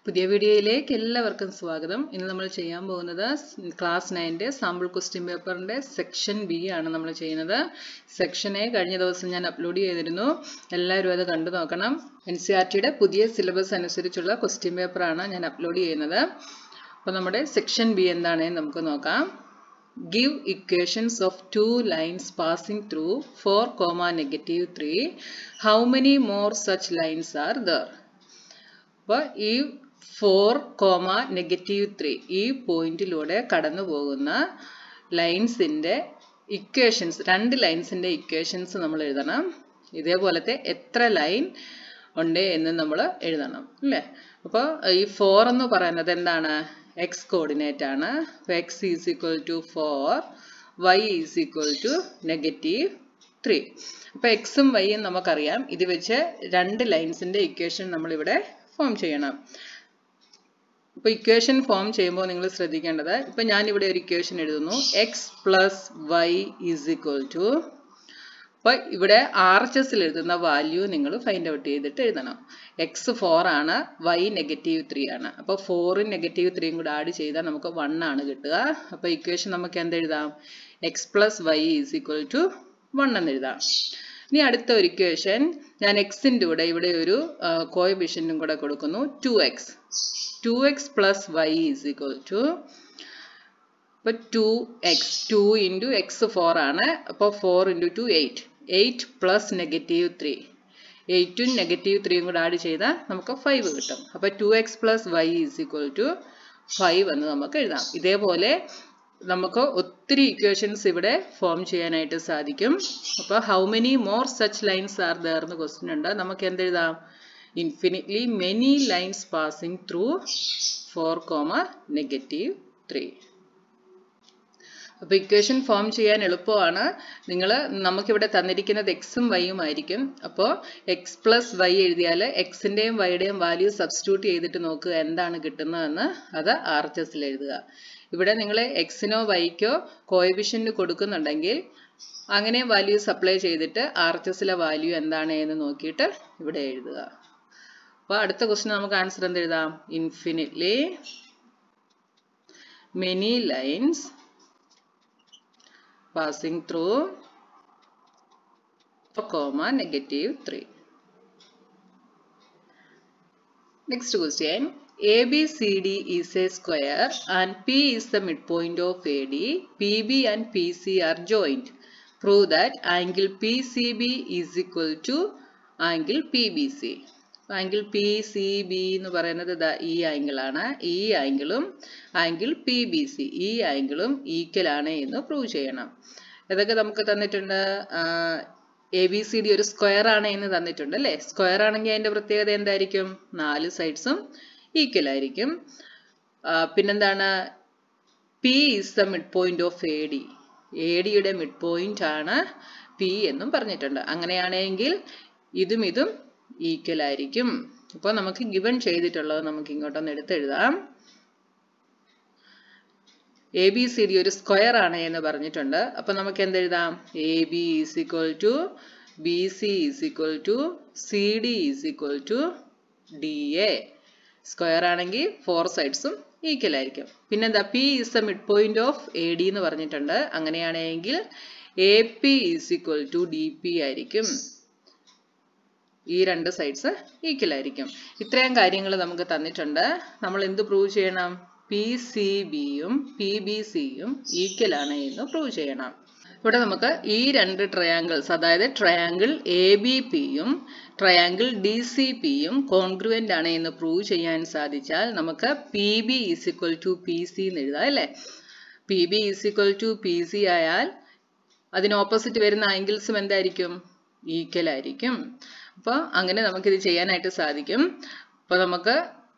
പുതിയ വീഡിയോയിലേക്ക് എല്ലാവർക്കും സ്വാഗതം ഇന്ന് നമ്മൾ ചെയ്യാൻ പോകുന്നത് ക്ലാസ് നയൻ്റെ സാമ്പിൾ ക്വസ്റ്റ്യൻ പേപ്പറിൻ്റെ സെക്ഷൻ ബി ആണ് നമ്മൾ ചെയ്യുന്നത് സെക്ഷൻ എ കഴിഞ്ഞ ദിവസം ഞാൻ അപ്ലോഡ് ചെയ്തിരുന്നു എല്ലാവരും അത് കണ്ടു നോക്കണം എൻ സി ആർ ടിയുടെ പുതിയ സിലബസ് അനുസരിച്ചുള്ള ക്വസ്റ്റ്യൻ പേപ്പറാണ് ഞാൻ അപ്ലോഡ് ചെയ്യുന്നത് അപ്പോൾ നമ്മുടെ സെക്ഷൻ ബി എന്താണെന്ന് നമുക്ക് നോക്കാം give equations of two lines passing through 4 comma negative 3 how many more such lines are there അപ്പോൾ ഈ ഫോർ കോമ നെഗറ്റീവ് ത്രീ ഈ പോയിന്റിലൂടെ കടന്നു പോകുന്ന ലൈൻസിൻ്റെ ഇക്വേഷൻസ് രണ്ട് ലൈൻസിൻ്റെ ഇക്വേഷൻസ് നമ്മൾ എഴുതണം ഇതേപോലത്തെ എത്ര ലൈൻ ഉണ്ട് എന്ന് നമ്മൾ എഴുതണം അല്ലേ അപ്പോൾ ഈ ഫോർ എന്ന് പറയുന്നത് എന്താണ് എക്സ് കോർഡിനേറ്റ് ആണ് അപ്പോൾ X is equal to four Y is equal to negative three അപ്പോൾ എക്സും വൈയും നമുക്കറിയാം ഇത് വെച്ച് രണ്ട് ലൈൻസിൻ്റെ ഇക്വേഷൻ നമ്മളിവിടെ ഫോം ചെയ്യണം ഇപ്പോൾ ഇക്വേഷൻ ഫോം ചെയ്യുമ്പോൾ നിങ്ങൾ ശ്രദ്ധിക്കേണ്ടത് ഇപ്പം ഞാനിവിടെ ഒരു ഇക്വേഷൻ എഴുതുന്നു X plus Y is equal to അപ്പോൾ ഇവിടെ ആർ എച്ച് എസിൽ എഴുതുന്ന വാല്യൂ നിങ്ങൾ ഫൈൻഡ് ഔട്ട് ചെയ്തിട്ട് എഴുതണം എക്സ് ഫോർ ആണ് വൈ നെഗറ്റീവ് ത്രീ ആണ് അപ്പോൾ ഫോറും നെഗറ്റീവ് ത്രീയും കൂടെ ആഡ് ചെയ്താൽ നമുക്ക് വൺ ആണ് കിട്ടുക അപ്പോൾ ഇക്വേഷൻ നമുക്ക് എന്ത് എഴുതാം X plus Y is equal to one എന്ന് എഴുതാം ഇനി അടുത്ത ഒരു ഇക്വേഷൻ ഞാൻ എക്സിൻ്റെ കൂടെ ഇവിടെ ഒരു കോയബിഷൻറ്റും കൂടെ കൊടുക്കുന്നു two X two X plus Y is equal to അപ്പോൾ two X two into X four ആണ് അപ്പോൾ four into two eight eight plus negative three എയ്റ്റും നെഗറ്റീവ് ത്രീയും കൂടെ ആഡ് ചെയ്താൽ നമുക്ക് ഫൈവ് കിട്ടും അപ്പോൾ two X plus Y is equal to five എന്ന് നമുക്ക് എഴുതാം ഇതേപോലെ നമുക്ക് ഒത്തിരി ഇക്വേഷൻസ് ഇവിടെ ഫോം ചെയ്യാനായിട്ട് സാധിക്കും അപ്പോൾ how many more such lines are there എന്ന് ക്വസ്റ്റ്യൻ ഉണ്ട് നമുക്ക് എന്തെഴുതാം infinitely many lines passing through four comma negative three അപ്പോൾ ഇക്വേഷൻ ഫോം ചെയ്യാൻ എളുപ്പമാണ് നിങ്ങൾ നമുക്കിവിടെ തന്നിരിക്കുന്നത് എക്സും വൈയും ആയിരിക്കും അപ്പോൾ എക്സ് പ്ലസ് വൈ എഴുതിയാൽ എക്സിൻ്റെയും വൈയുടെയും വാല്യൂ സബ്സ്റ്റിറ്റ്യൂട്ട് ചെയ്തിട്ട് നോക്കുക എന്താണ് കിട്ടുന്നതെന്ന് അത് ആർ എച്ച് എസിൽ എഴുതുക ഇവിടെ നിങ്ങൾ എക്സിനോ വൈക്കോ കോയബിഷന് കൊടുക്കുന്നുണ്ടെങ്കിൽ അങ്ങനെ വാല്യൂ സപ്ലൈ ചെയ്തിട്ട് ആർ എച്ച് എസിലെ വാല്യൂ എന്താണ് എന്ന് നോക്കിയിട്ട് ഇവിടെ എഴുതുക അപ്പോൾ അടുത്ത ക്വസ്റ്റ്യൻ നമുക്ക് ആൻസർ എന്ത് എഴുതാം infinitely many lines passing through 4 comma negative 3. Next question. ABCD is a square and P is the midpoint of AD. PB and PC are joined. Prove that angle PCB is equal to angle PBC. Angle P C B എന്ന് പറയുന്നത് ഇതാ ഈ ആംഗിളാണ് ഈ ആംഗിളും angle P B C ഈ ആംഗിളും equal ആണ് എന്ന് പ്രൂവ് ചെയ്യണം ഇതൊക്കെ നമുക്ക് തന്നിട്ടുണ്ട് എ ബി സി ഡി ഒരു സ്ക്വയർ ആണ് എന്ന് തന്നിട്ടുണ്ട് അല്ലേ സ്ക്വയർ ആണെങ്കിൽ അതിൻ്റെ പ്രത്യേകത എന്തായിരിക്കും നാല് സൈഡ്സും ഈക്വൽ ആയിരിക്കും പിന്നെന്താണ് P is the mid point of A D A ഡിയുടെ മിഡ് പോയിന്റ് ആണ് പി എന്നും പറഞ്ഞിട്ടുണ്ട് അങ്ങനെയാണെങ്കിൽ ഇതും ഇതും ഈക്വൽ ആയിരിക്കും അപ്പോൾ നമുക്ക് ഗിവൺ ചെയ്തിട്ടുള്ളത് നമുക്ക് ഇങ്ങോട്ടൊന്ന് എടുത്തെഴുതാം എ ബി സി ഡി ഒരു സ്ക്വയർ ആണ് എന്ന് പറഞ്ഞിട്ടുണ്ട് അപ്പോൾ നമുക്ക് എന്തെഴുതാം A B is equal to B C is equal to C D is equal to D A square ആണെങ്കിൽ ഫോർ സൈഡ്സും ഈക്വൽ ആയിരിക്കും പിന്നെന്താ P is the mid point of A D എന്ന് പറഞ്ഞിട്ടുണ്ട് അങ്ങനെയാണെങ്കിൽ A P is equal to D P ആയിരിക്കും ഈ രണ്ട് സൈഡ്സ് ഈക്വൽ ആയിരിക്കും ഇത്രയും കാര്യങ്ങൾ നമുക്ക് തന്നിട്ടുണ്ട് നമ്മൾ എന്ത് പ്രൂവ് ചെയ്യണം പി സി ബിയും പി ബി സിയും ഈക്വൽ ആണ് എന്ന് പ്രൂവ് ചെയ്യണം ഇവിടെ നമുക്ക് ഈ രണ്ട് ട്രയാങ്കിൾസ് അതായത് ട്രയാങ്കിൾ എ ബി പിയും ട്രയാങ്കിൾ ഡി സി പിയും കോൺഗ്രുവൻ്റ് ആണ് എന്ന് പ്രൂവ് ചെയ്യാൻ സാധിച്ചാൽ നമുക്ക് P B is equal to P C എന്ന് എഴുതാം അല്ലേ P B is equal to P C ആയാൽ അതിന് ഓപ്പോസിറ്റ് വരുന്ന ആംഗിൾസും എന്തായിരിക്കും ഈക്വൽ ആയിരിക്കും അപ്പോൾ അങ്ങനെ നമുക്കിത് ചെയ്യാനായിട്ട് സാധിക്കും അപ്പോൾ നമുക്ക്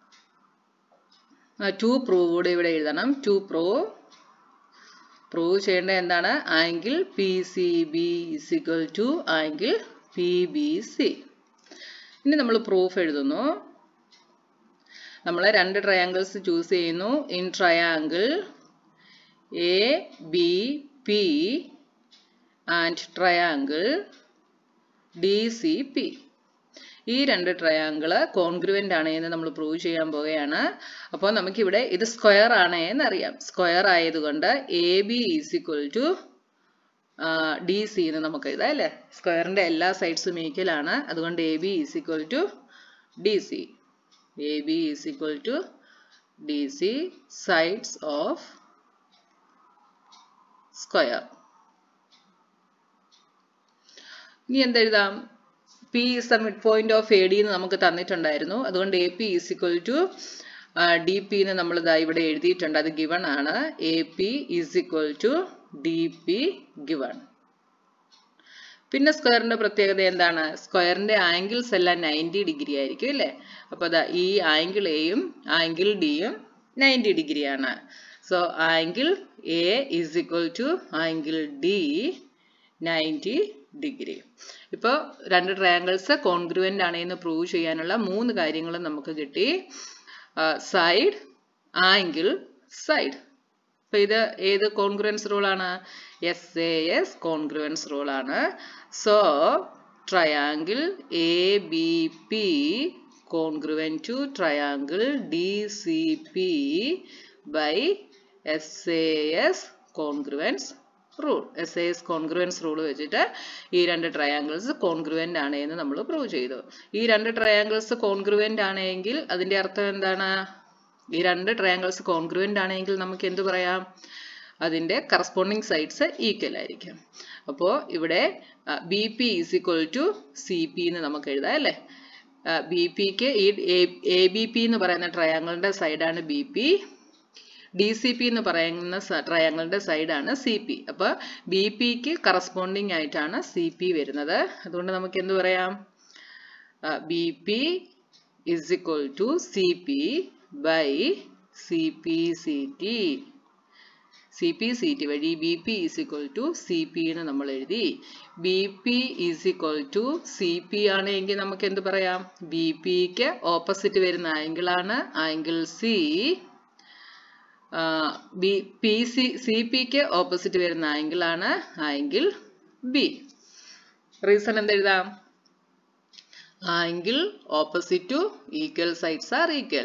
ടു പ്രൂവ് കൂടെ ഇവിടെ എഴുതണം ടു പ്രൂവ് പ്രൂവ് ചെയ്യേണ്ടത് എന്താണ് angle P C B is equal to angle P B C ഇനി നമ്മൾ പ്രൂഫ് എഴുതുന്നു നമ്മൾ രണ്ട് ട്രയാങ്കിൾസ് ചൂസ് ചെയ്യുന്നു in triangle A B P and triangle D C P ഈ രണ്ട് ട്രയാങ്കിള് കോൺഗ്രുവൻ്റ് ആണ് എന്ന് നമ്മൾ പ്രൂവ് ചെയ്യാൻ പോവുകയാണ് അപ്പോൾ നമുക്കിവിടെ ഇത് സ്ക്വയർ ആണ് എന്നറിയാം സ്ക്വയർ ആയതുകൊണ്ട് A B is equal to D C എന്ന് നമുക്ക് എഴുതാം അല്ലേ സ്ക്വയറിൻ്റെ എല്ലാ സൈഡ്സും ഈക്വലാണ് അതുകൊണ്ട് A B is equal to D C A B is equal to D C sides of square ഇനി എന്തെഴുതാം P is the mid point of A D എന്ന് നമുക്ക് തന്നിട്ടുണ്ടായിരുന്നു അതുകൊണ്ട് A P is equal to D P എന്ന് നമ്മൾ ഇതാ ഇവിടെ എഴുതിയിട്ടുണ്ട് അത് ഗിവൺ ആണ് A P is equal to D P given പിന്നെ സ്ക്വയറിന്റെ പ്രത്യേകത എന്താണ് സ്ക്വയറിന്റെ ആംഗിൾസ് എല്ലാം നയൻറ്റി ഡിഗ്രി ആയിരിക്കും അല്ലേ അപ്പോൾ അതാ ഈ ആംഗിൾ എയും ആംഗിൾ ഡിയും നയൻറ്റി ഡിഗ്രിയാണ് so angle A is equal to angle D ninety degree ഇപ്പോൾ രണ്ട് ട്രയാങ്കിൾസ് കോൺഗ്രുവൻ്റ് ആണ് എന്ന് പ്രൂവ് ചെയ്യാനുള്ള മൂന്ന് കാര്യങ്ങൾ നമുക്ക് കിട്ടി സൈഡ് ആംഗിൾ സൈഡ് അപ്പൊ ഇത് ഏത് കോൺഗ്രുവൻസ് റൂൾ ആണ് S A S congruence rule ആണ് so triangle A B P congruent to triangle D C P by S A S congruence rule S A S congruence rule വെച്ചിട്ട് ഈ രണ്ട് triangles congruent ആണ് എന്ന് നമ്മൾ prove ചെയ്തു ഈ രണ്ട് ട്രയാങ്കിൾസ് കോൺഗ്രുവൻ്റ് ആണെങ്കിൽ അതിന്റെ അർത്ഥം എന്താണ് ഈ രണ്ട് ട്രയാങ്കിൾസ് കോൺഗ്രുവൻ്റ് ആണെങ്കിൽ നമുക്ക് എന്ത് പറയാം അതിന്റെ കറസ്പോണ്ടിങ് സൈഡ്സ് ഈക്വൽ ആയിരിക്കും അപ്പോൾ ഇവിടെ B P is equal to C P എന്ന് നമുക്ക് എഴുതാം അല്ലേ ബി പിക്ക് ഈ എ ബി പി എന്ന് പറയുന്ന ട്രയാങ്കിളിന്റെ സൈഡാണ് B P D C P എന്ന് പറയുന്ന ട്രയാങ്കിളിന്റെ സൈഡാണ് സി പി അപ്പോൾ ബി പിക്ക് കറസ്പോണ്ടിങ് ആയിട്ടാണ് സി പി വരുന്നത് അതുകൊണ്ട് നമുക്ക് എന്ത് പറയാം B P is equal to C P by C P C T C P C T വഴി B P is equal to C P എന്ന് നമ്മൾ എഴുതി B P is equal to C P ആണ് എങ്കിൽ നമുക്ക് എന്ത് പറയാം ബി പിക്ക് ഓപ്പോസിറ്റ് വരുന്ന ആംഗിളാണ് angle C B P C C പിക്ക് ഓപ്പോസിറ്റ് വരുന്ന ആംഗിളാണ് ആംഗിൾ ബി റീസൺ എന്തെഴുതാം angle opposite to equal sides are equal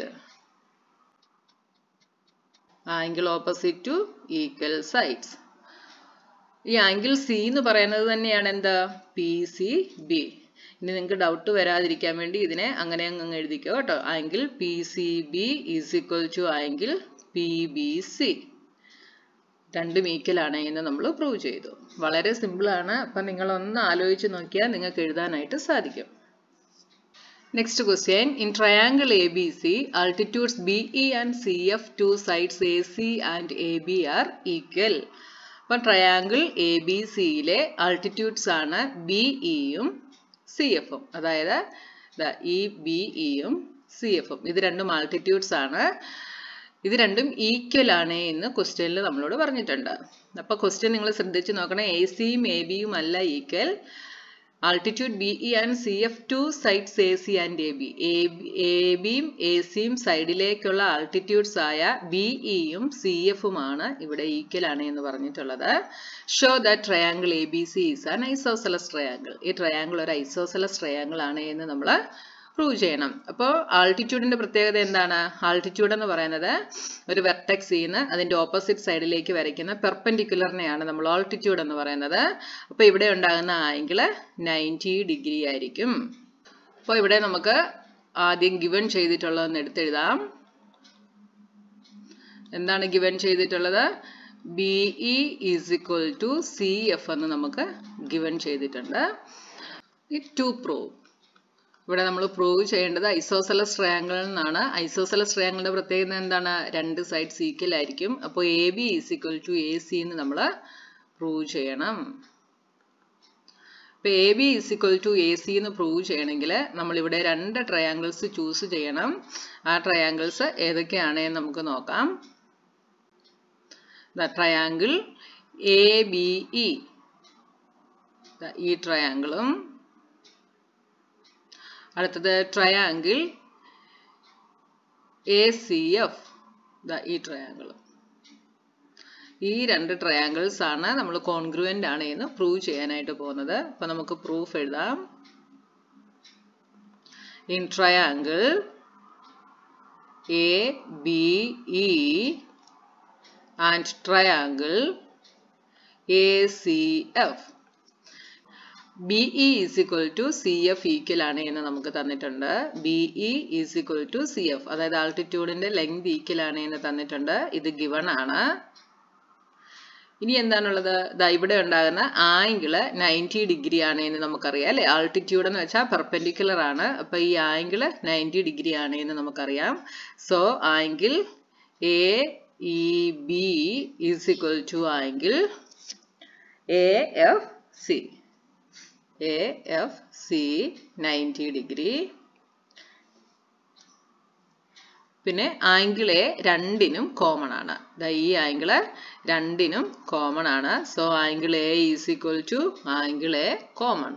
angle opposite to equal sides ഈ ആംഗിൾ സി എന്ന് പറയുന്നത് തന്നെയാണ് എന്താ പി സി ബി ഇനി നിങ്ങൾക്ക് ഡൗട്ട് വരാതിരിക്കാൻ വേണ്ടി ഇതിനെ അങ്ങനെ അങ്ങ് എഴുതിക്കോ കേട്ടോ angle P C B is equal to angle P B C രണ്ടും ഈക്വൽ ആണ് എന്ന് നമ്മൾ പ്രൂവ് ചെയ്തു വളരെ സിമ്പിൾ ആണ് അപ്പം നിങ്ങൾ ഒന്ന് ആലോചിച്ച് നോക്കിയാൽ നിങ്ങൾക്ക് എഴുതാനായിട്ട് സാധിക്കും Next question. In triangle ABC, altitudes BE and CF, two sides AC and AB are equal. അപ്പം ട്രയാങ്കിൾ എ ബി സിയിലെ ആൾട്ടിറ്റ്യൂഡ്സ് ആണ് ബി ഇയും സി എഫും അതായത് ഈ ബി ഇയും സി എഫും ഇത് രണ്ടും ആൾട്ടിറ്റ്യൂഡ്സ് ആണ് ഇത് രണ്ടും ഈക്വൽ ആണ് എന്ന് ക്വസ്റ്റ്യനിൽ നമ്മളോട് പറഞ്ഞിട്ടുണ്ട് അപ്പോൾ ക്വസ്റ്റ്യൻ നിങ്ങൾ ശ്രദ്ധിച്ച് നോക്കണം എ സിയും എ ബിയും അല്ല equal altitude BE and CF two sides AC and AB. A ബിയും എ സിയും സൈഡിലേക്കുള്ള ആൾട്ടിറ്റ്യൂഡ്സ് ആയ ബിഇയും സി എഫുമാണ് ഇവിടെ ഈക്വൽ ആണ് എന്ന് പറഞ്ഞിട്ടുള്ളത് show that triangle A B C is an isosceles triangle ഈ ട്രയാങ്കിൾ ഒരു ഐസോസലസ് ട്രയാങ്കിൾ ആണ് എന്ന് നമ്മൾ പ്രൂവ് ചെയ്യണം അപ്പോൾ ആൾട്ടിറ്റ്യൂഡിന്റെ പ്രത്യേകത എന്താണ് ആൾട്ടിറ്റ്യൂഡ് എന്ന് പറയുന്നത് ഒരു വെർട്ടെക്സ് ചെയ്യുന്ന അതിന്റെ ഓപ്പോസിറ്റ് സൈഡിലേക്ക് വരയ്ക്കുന്ന പെർപെൻഡിക്കുലറിനെയാണ് നമ്മൾ ആൾട്ടിറ്റ്യൂഡ് എന്ന് പറയുന്നത് അപ്പോൾ ഇവിടെ ഉണ്ടാകുന്ന ആംഗിൾ നയൻറ്റി ഡിഗ്രി ആയിരിക്കും അപ്പോൾ ഇവിടെ നമുക്ക് ആദ്യം ഗിവൺ ചെയ്തിട്ടുള്ളതെന്ന് എടുത്തെഴുതാം എന്താണ് ഗിവൺ ചെയ്തിട്ടുള്ളത് B E is equal to C F എന്ന് നമുക്ക് ഗിവൺ ചെയ്തിട്ടുണ്ട് ടു പ്രൂവ് ഇവിടെ നമ്മൾ പ്രൂവ് ചെയ്യേണ്ടത് ഐസോസലസ് ട്രയാങ്കിളിൽ നിന്നാണ് ഐസോസലസ് ട്രയാങ്കിളിന്റെ പ്രത്യേകത എന്താണ് രണ്ട് സൈഡ്സ് ഈക്വൽ ആയിരിക്കും അപ്പോൾ A B is equal to A C എന്ന് നമ്മൾ പ്രൂവ് ചെയ്യണം ഇപ്പൊ A B is equal to A C എന്ന് പ്രൂവ് ചെയ്യണമെങ്കിൽ നമ്മൾ ഇവിടെ രണ്ട് ട്രയാങ്കിൾസ് ചൂസ് ചെയ്യണം ആ ട്രയാങ്കിൾസ് ഏതൊക്കെയാണ് എന്ന് നമുക്ക് നോക്കാം ട്രയാങ്കിൾ എ ബി ഇ ഈ ട്രയാങ്കിളും അടുത്തത് ട്രയാങ്കിൾ എ സി എഫ് ഈ ട്രയാങ്കിൾ ഈ രണ്ട് ട്രയാങ്കിൾസ് ആണ് നമ്മൾ കോൺഗ്രുവൻ്റ് ആണ് എന്ന് പ്രൂവ് ചെയ്യാനായിട്ട് പോകുന്നത് അപ്പൊ നമുക്ക് പ്രൂഫ് എഴുതാം in triangle ABE and triangle ACF. B E is equal to C F equal ആണ് എന്ന് നമുക്ക് തന്നിട്ടുണ്ട് B E is equal to C F അതായത് ആൾട്ടിറ്റ്യൂഡിന്റെ ലെങ്ത് ഈക്വൽ ആണ് എന്ന് തന്നിട്ടുണ്ട് ഇത് ഗിവൺ ആണ് ഇനി എന്താണുള്ളത് ദാ ഇവിടെ ഉണ്ടാകുന്ന ആംഗിള് നയൻറ്റി ഡിഗ്രി ആണ് എന്ന് നമുക്കറിയാം അല്ലെ ആൾട്ടിറ്റ്യൂഡ് എന്ന് വെച്ചാൽ പെർപെൻഡിക്കുലർ ആണ് അപ്പൊ ഈ ആംഗിള് നയൻറ്റി ഡിഗ്രി ആണ് എന്ന് നമുക്കറിയാം so angle A E B is equal to angle A F C A F C ninety degree പിന്നെ ആംഗിൾ എ രണ്ടിനും കോമൺ ആണ് ഈ ആംഗിള് രണ്ടിനും കോമൺ ആണ് so angle A is equal to angle A common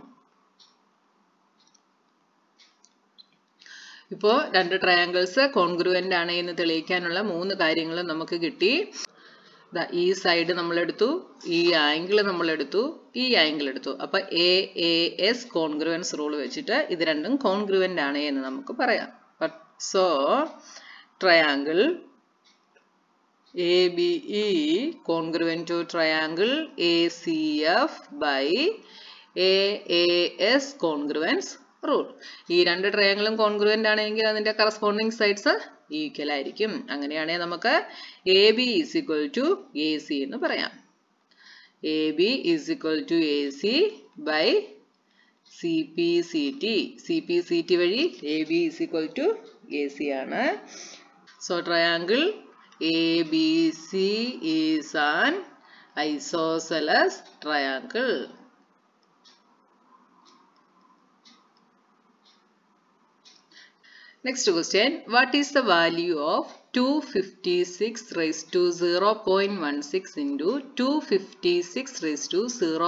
ഇപ്പോൾ രണ്ട് triangles congruent ആണ് എന്ന് തെളിയിക്കാനുള്ള മൂന്ന് കാര്യങ്ങൾ നമുക്ക് കിട്ടി ഈ സൈഡ് നമ്മൾ എടുത്തു ഈ ആംഗിൾ നമ്മൾ എടുത്തു ഈ ആംഗിൾ എടുത്തു അപ്പൊ A A S congruence rule വെച്ചിട്ട് ഇത് രണ്ടും കോൺഗ്രുവൻ്റ് ആണ് എന്ന് നമുക്ക് പറയാം so triangle A B E congruent to triangle A C F by A A S congruence rule ഈ രണ്ട് ട്രയാങ്കിളും കോൺഗ്രുവൻ്റ് ആണെങ്കിൽ അതിന്റെ കറസ്പോണ്ടിങ് സൈഡ്സ് ഈക്വൽ ആയിരിക്കും അങ്ങനെയാണെങ്കിൽ നമുക്ക് A B is equal to A C എന്ന് പറയാം A B is equal to A C by C P C T C P C T വഴി A B is equal to A C ആണ് so triangle A B C is an isosceles triangle Next question. What is the value of 256 raised to 0.16 into 256 raised to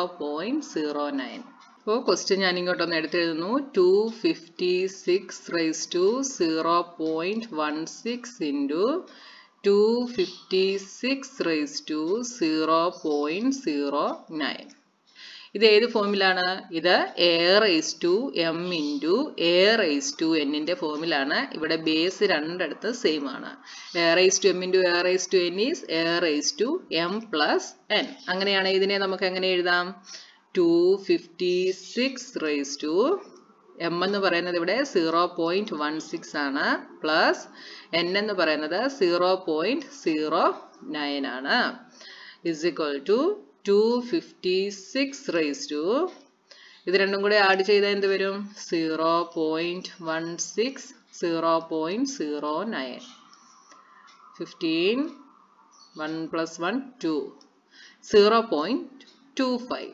0.09? അപ്പോൾ question ഞാൻ ഇങ്ങോട്ടൊന്ന് എടുത്തെഴുതുന്നു two fifty six raise to zero point one six into two fifty six raise to zero point zero nine ഇത് ഏത് ഫോമിലാണ് ഇത് A raise to M into A raise to എന്നിന്റെ ഫോമിലാണ് ഇവിടെ ബേസ് രണ്ടിടത്ത് സെയിം ആണ് A raise to M into A raise to N is A raise to M plus N അങ്ങനെയാണ് ഇതിനെ നമുക്ക് എങ്ങനെ എഴുതാം two fifty six raise to M എന്ന് പറയുന്നത് ഇവിടെ സീറോ പോയിന്റ് വൺ സിക്സ് ആണ് പ്ലസ് എൻ എന്ന് പറയുന്നത് സീറോ പോയിന്റ് സീറോ നയൻ ആണ് is equal to two fifty six raise to ഇത് രണ്ടും കൂടെ ആഡ് ചെയ്താൽ എന്ത് വരും zero point one six zero point zero nine fifteen one plus one two zero point two five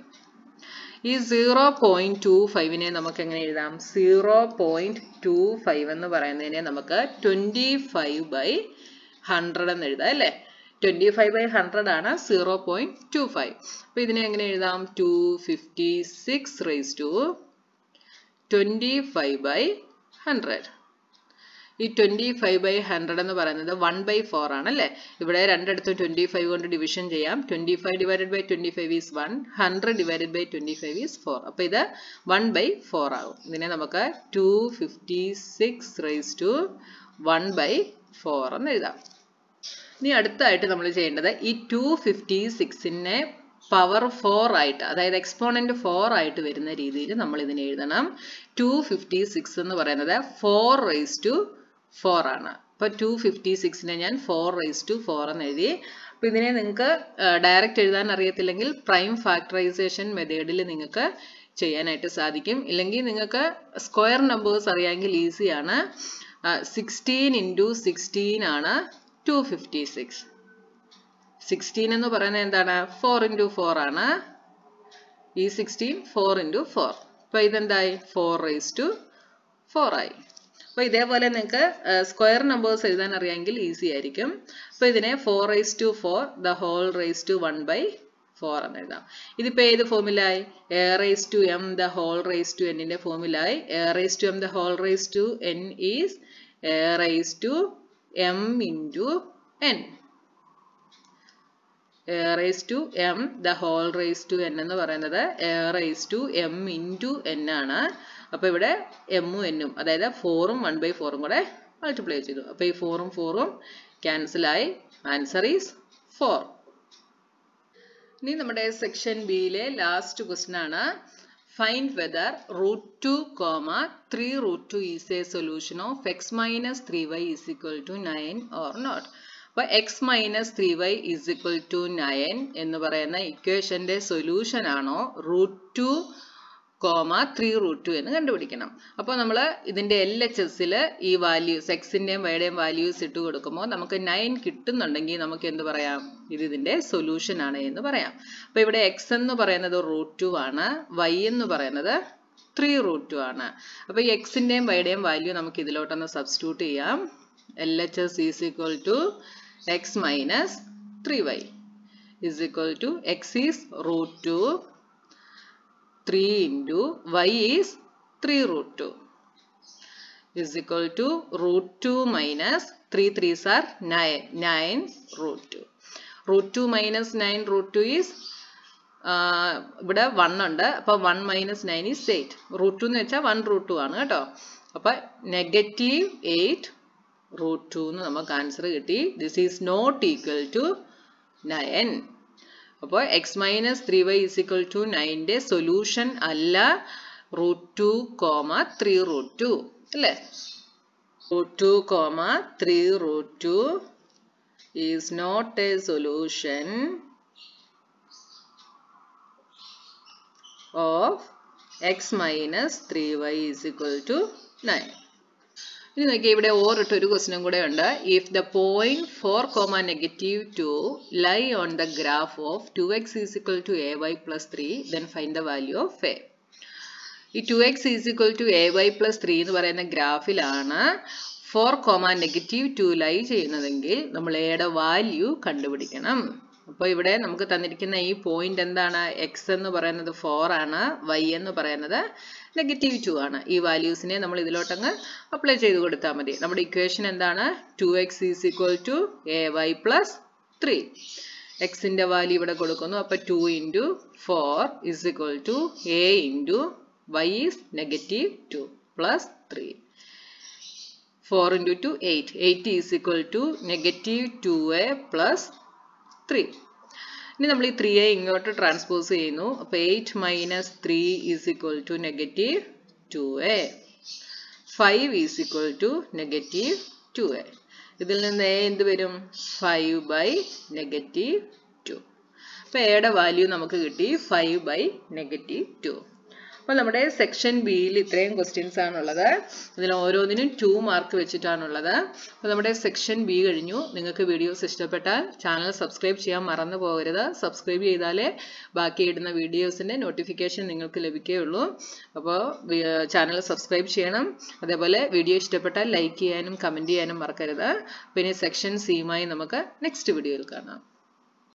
ഈ സീറോ പോയിന്റ് ടു ഫൈവിനെ നമുക്ക് എങ്ങനെ എഴുതാം സീറോ പോയിന്റ് ടു ഫൈവ് എന്ന് പറയുന്നതിനെ നമുക്ക് ട്വന്റി ഫൈവ് ബൈ ഹൺഡ്രഡ് എന്ന് എഴുതാം അല്ലേ ട്വന്റി ഫൈവ് ബൈ ഹൺഡ്രഡ് ആണ് സീറോ പോയിന്റ് ടു ഫൈവ് അപ്പൊ ഇതിനെ എങ്ങനെ എഴുതാം two fifty six raise to twenty five by hundred ഈ ട്വന്റി ഫൈവ് ബൈ ഹൺഡ്രഡ് എന്ന് പറയുന്നത് വൺ ബൈ ഫോർ ആണ് അല്ലേ ഇവിടെ രണ്ടിടത്തും ട്വന്റി ഫൈവ് കൊണ്ട് ഡിവിഷൻ ചെയ്യാം twenty five divided by twenty five is one hundred divided by twenty five is four അപ്പൊ ഇത് വൺ ബൈ ഫോർ ആകും ഇതിനെ നമുക്ക് two fifty six raise to one by four എന്ന് എഴുതാം ഇനി അടുത്തായിട്ട് നമ്മൾ ചെയ്യേണ്ടത് ഈ ടു ഫിഫ്റ്റി സിക്സിനെ പവർ ഫോർ ആയിട്ട് അതായത് എക്സ്പോണന്റ് ഫോർ ആയിട്ട് വരുന്ന രീതിയിൽ നമ്മൾ ഇതിനെ എഴുതണം ടു ഫിഫ്റ്റി സിക്സ് എന്ന് പറയുന്നത് ഫോർ റേസ് ടു ഫോർ ആണ് അപ്പൊ ടു ഫിഫ്റ്റി സിക്സിനെ ഞാൻ ഫോർ റേസ് ടു ഫോർ എന്ന് എഴുതി അപ്പൊ ഇതിനെ നിങ്ങൾക്ക് ഡയറക്റ്റ് എഴുതാൻ അറിയത്തില്ലെങ്കിൽ പ്രൈം ഫാക്ടറൈസേഷൻ മെത്തേഡിൽ നിങ്ങൾക്ക് ചെയ്യാനായിട്ട് സാധിക്കും ഇല്ലെങ്കിൽ നിങ്ങൾക്ക് സ്ക്വയർ നമ്പേഴ്സ് അറിയാമെങ്കിൽ ഈസിയാണ് സിക്സ്റ്റീൻ ഇൻറ്റു സിക്സ്റ്റീൻ ആണ് ടു ഫിഫ്റ്റി സിക്സ് സിക്സ്റ്റീൻ എന്ന് പറയുന്നത് എന്താണ് ഫോർ ഇൻറ്റു ഫോർ ആണ് ഈ സിക്സ്റ്റീൻ ഫോർ ഇൻറ്റു ഫോർ അപ്പൊ ഇതെന്തായി ഫോർ റേസ് ടു ഫോർ ആയി അപ്പൊ ഇതേപോലെ നിങ്ങൾക്ക് സ്ക്വയർ നമ്പേഴ്സ് എഴുതാൻ അറിയാമെങ്കിൽ ഈസി ആയിരിക്കും അപ്പൊ ഇതിനെ four raise to four the whole raise to one by four എന്ന് എഴുതാം ഇതിപ്പോ ഏത് ഫോമിലായി A raise to M the whole raise to എന്നിന്റെ ഫോമിലായി A raise to M the whole raise to N is A raise to M into N A raise to M the whole raise to N എന്ന് പറയുന്നത് A raise to M into N ആണ് അപ്പോൾ ഇവിടെ എമ്മും എന്നും അതായത് ഫോറും one by ഫോറും കൂടെ മൾട്ടിപ്ലൈ ചെയ്തു അപ്പോൾ ഈ ഫോറും ഫോറും ക്യാൻസലായി ആൻസർ ഈസ് ഫോർ ഇനി നമ്മുടെ സെക്ഷൻ ബിയിലെ ലാസ്റ്റ് ക്വസ്റ്റൻ ആണ് find whether root two comma three root two is a solution of X minus three Y is equal to nine or not അപ്പോൾ X minus three Y is equal to nine എന്ന് പറയുന്ന ഇക്വേഷന്റെ solution ആണോ root two comma three root two എന്ന് കണ്ടുപിടിക്കണം അപ്പോൾ നമ്മൾ ഇതിന്റെ എൽ എച്ച് എസിൽ ഈ വാല്യൂസ് എക്സിന്റെയും വൈയുടെയും വാല്യൂസ് ഇട്ട് കൊടുക്കുമ്പോൾ നമുക്ക് നയൻ കിട്ടുന്നുണ്ടെങ്കിൽ നമുക്ക് എന്ത് പറയാം ഇത് ഇതിന്റെ സൊല്യൂഷൻ ആണ് എന്ന് പറയാം അപ്പോൾ ഇവിടെ എക്സ് എന്ന് പറയുന്നത് റൂട്ട് ടു ആണ് വൈ എന്ന് പറയുന്നത് ത്രീ റൂട്ട് ടു ആണ് അപ്പോൾ ഈ എക്സിന്റെയും വൈയുടെയും വാല്യൂ നമുക്ക് ഇതിലോട്ടൊന്ന് സബ്സ്റ്റിറ്റ്യൂട്ട് ചെയ്യാം L H S is equal to X minus three Y is equal to X is root two 3 into y is 3 root 2 is equal to root 2 minus 3 3s are 9 9 root 2 root 2 minus 9 root 2 is ഇവിടെ one ഉണ്ട് അപ്പൊ one minus nine is eight root two എന്ന് വെച്ചാൽ one root two ആണ് കേട്ടോ അപ്പൊ negative eight root two എന്ന് നമുക്ക് ആൻസർ കിട്ടി this is not equal to nine അപ്പോൾ X minus three y is equal to നയൻ്റെ സൊല്യൂഷൻ അല്ല root two comma three root two അല്ലേ root two comma three root two is not a solution of X minus three y is equal to nine ഇനി നോക്കിയാൽ ഇവിടെ alright ഒരു ക്വസ്റ്റനും കൂടെ ഉണ്ട് if the point four comma negative two lie on the graph of two X is equal to a y plus three then find the value of a ഈ two X is equal to a y plus three എന്ന് പറയുന്ന ഗ്രാഫിലാണ് four comma negative two lie ചെയ്യുന്നതെങ്കിൽ നമ്മൾ എയുടെ value കണ്ടുപിടിക്കണം അപ്പോൾ ഇവിടെ നമുക്ക് തന്നിരിക്കുന്ന ഈ പോയിന്റ് എന്താണ് എക്സ് എന്ന് പറയുന്നത് ഫോർ ആണ് വൈ എന്ന് പറയുന്നത് നെഗറ്റീവ് ടു ആണ് ഈ വാല്യൂസിനെ നമ്മൾ ഇതിലോട്ടങ്ങ് അപ്ലൈ ചെയ്ത് കൊടുത്താൽ മതി നമ്മുടെ ഇക്വേഷൻ എന്താണ് two X is equal to a y plus three എക്സിന്റെ വാല്യൂ ഇവിടെ കൊടുക്കുന്നു അപ്പൊ two into four is equal to a into y is negative two plus three four into two eight eight is equal to negative two a plus three ഇനി നമ്മൾ ഈ ത്രീയെ ഇങ്ങോട്ട് transpose ചെയ്യുന്നു അപ്പോൾ eight minus three is equal to negative two a five is equal to negative two a ഇതിൽ നിന്ന് A എന്ത് വരും ഫൈവ് ബൈ നെഗറ്റീവ് ടു അപ്പോൾ എയുടെ വാല്യൂ നമുക്ക് കിട്ടി ഫൈവ് ബൈ നെഗറ്റീവ് ടു അപ്പോൾ നമ്മുടെ സെക്ഷൻ ബിയിൽ ഇത്രയും ക്വസ്റ്റ്യൻസ് ആണുള്ളത് ഇതിൽ ഓരോന്നിനും ടു മാർക്ക് വെച്ചിട്ടാണുള്ളത് അപ്പോൾ നമ്മുടെ സെക്ഷൻ ബി കഴിഞ്ഞു നിങ്ങൾക്ക് വീഡിയോസ് ഇഷ്ടപ്പെട്ടാൽ ചാനൽ സബ്സ്ക്രൈബ് ചെയ്യാൻ മറന്നു പോകരുത് സബ്സ്ക്രൈബ് ചെയ്താലേ ബാക്കി ഇടുന്ന വീഡിയോസിൻ്റെ നോട്ടിഫിക്കേഷൻ നിങ്ങൾക്ക് ലഭിക്കുകയുള്ളൂ അപ്പോൾ ചാനൽ സബ്സ്ക്രൈബ് ചെയ്യണം അതേപോലെ വീഡിയോ ഇഷ്ടപ്പെട്ടാൽ ലൈക്ക് ചെയ്യാനും കമൻറ്റ് ചെയ്യാനും മറക്കരുത് പിന്നെ സെക്ഷൻ സിയുമായി നമുക്ക് നെക്സ്റ്റ് വീഡിയോയിൽ കാണാം